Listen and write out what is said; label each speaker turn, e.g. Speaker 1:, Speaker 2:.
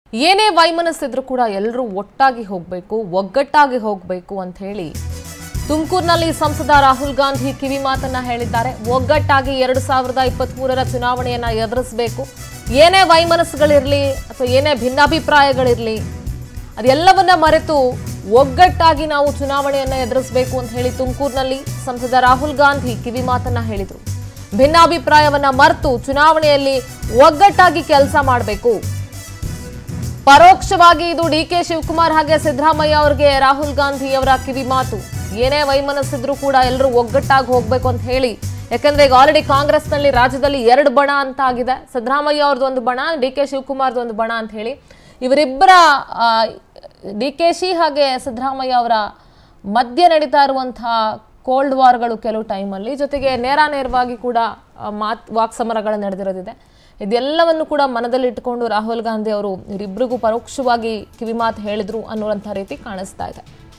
Speaker 1: ಏನೇ ವೈಮನಸ್ಸಿದ್ರು ಕೂಡ ಎಲ್ಲರೂ ಒಟ್ಟಾಗಿ ಹೋಗಬೇಕು ಒಗ್ಗಟ್ಟಾಗಿ ಹೋಗಬೇಕು ಅಂತ ಹೇಳಿ ತುಮಕೂರಿನಲ್ಲಿ ಸಂಸದ ರಾಹುಲ್ ಗಾಂಧಿ ಕಿವಿ ಮಾತನ್ನ ಹೇಳಿದ್ದಾರೆ ಒಗ್ಗಟ್ಟಾಗಿ ಎರಡು ಸಾವಿರದ ಇಪ್ಪತ್ತ್ಮೂರರ ಚುನಾವಣೆಯನ್ನ ಎದುರಿಸಬೇಕು ಏನೇ ವೈಮನಸ್ಸುಗಳಿರಲಿ ಅಥವಾ ಏನೇ ಭಿನ್ನಾಭಿಪ್ರಾಯಗಳಿರಲಿ ಅದೆಲ್ಲವನ್ನ ಮರೆತು ಒಗ್ಗಟ್ಟಾಗಿ ನಾವು ಚುನಾವಣೆಯನ್ನ ಎದುರಿಸಬೇಕು ಅಂತ ಹೇಳಿ ತುಮಕೂರಿನಲ್ಲಿ ಸಂಸದ ರಾಹುಲ್ ಗಾಂಧಿ ಕಿವಿ ಮಾತನ್ನ ಹೇಳಿದರು ಭಿನ್ನಾಭಿಪ್ರಾಯವನ್ನ ಮರೆತು ಚುನಾವಣೆಯಲ್ಲಿ ಒಗ್ಗಟ್ಟಾಗಿ ಕೆಲಸ ಮಾಡಬೇಕು ಪರೋಕ್ಷವಾಗಿ ಇದು ಡಿ ಕೆ ಶಿವಕುಮಾರ್ ಹಾಗೆ ಸಿದ್ದರಾಮಯ್ಯ ಅವರಿಗೆ ರಾಹುಲ್ ಗಾಂಧಿ ಅವರ ಕಿವಿ ಮಾತು ಏನೇ ವೈಮನಸ್ಸಿದ್ರು ಕೂಡ ಎಲ್ಲರೂ ಒಗ್ಗಟ್ಟಾಗಿ ಹೋಗ್ಬೇಕು ಅಂತ ಹೇಳಿ ಯಾಕಂದ್ರೆ ಈಗ ಆಲ್ರೆಡಿ ಕಾಂಗ್ರೆಸ್ನಲ್ಲಿ ರಾಜ್ಯದಲ್ಲಿ ಎರಡು ಬಣ ಅಂತ ಆಗಿದೆ ಸಿದ್ದರಾಮಯ್ಯ ಅವ್ರದ್ದು ಒಂದು ಬಣ ಡಿ ಕೆ ಶಿವಕುಮಾರ್ದು ಒಂದು ಬಣ ಅಂತ ಹೇಳಿ ಇವರಿಬ್ಬರ ಡಿ ಕೆ ಶಿ ಹಾಗೆ ಸಿದ್ದರಾಮಯ್ಯ ಅವರ ಮಧ್ಯೆ ನಡೀತಾ ಇರುವಂತಹ ಕೋಲ್ಡ್ ವಾರ್ಗಳು ಕೆಲವು ಟೈಮಲ್ಲಿ ಜೊತೆಗೆ ನೇರ ನೇರವಾಗಿ ಕೂಡ ಆ, ಮಾತ್ ವಾಕ್ಸಮರಗಳು ನಡೆದಿರೋದಿದೆ ಇದೆಲ್ಲವನ್ನು ಕೂಡ ಮನದಲ್ಲಿಟ್ಟುಕೊಂಡು ರಾಹುಲ್ ಗಾಂಧಿ ಅವರು ಇವರಿಬ್ಬರಿಗೂ ಪರೋಕ್ಷವಾಗಿ ಕಿವಿಮಾತು ಹೇಳಿದ್ರು ಅನ್ನುವಂಥ ರೀತಿ ಕಾಣಿಸ್ತಾ ಇದೆ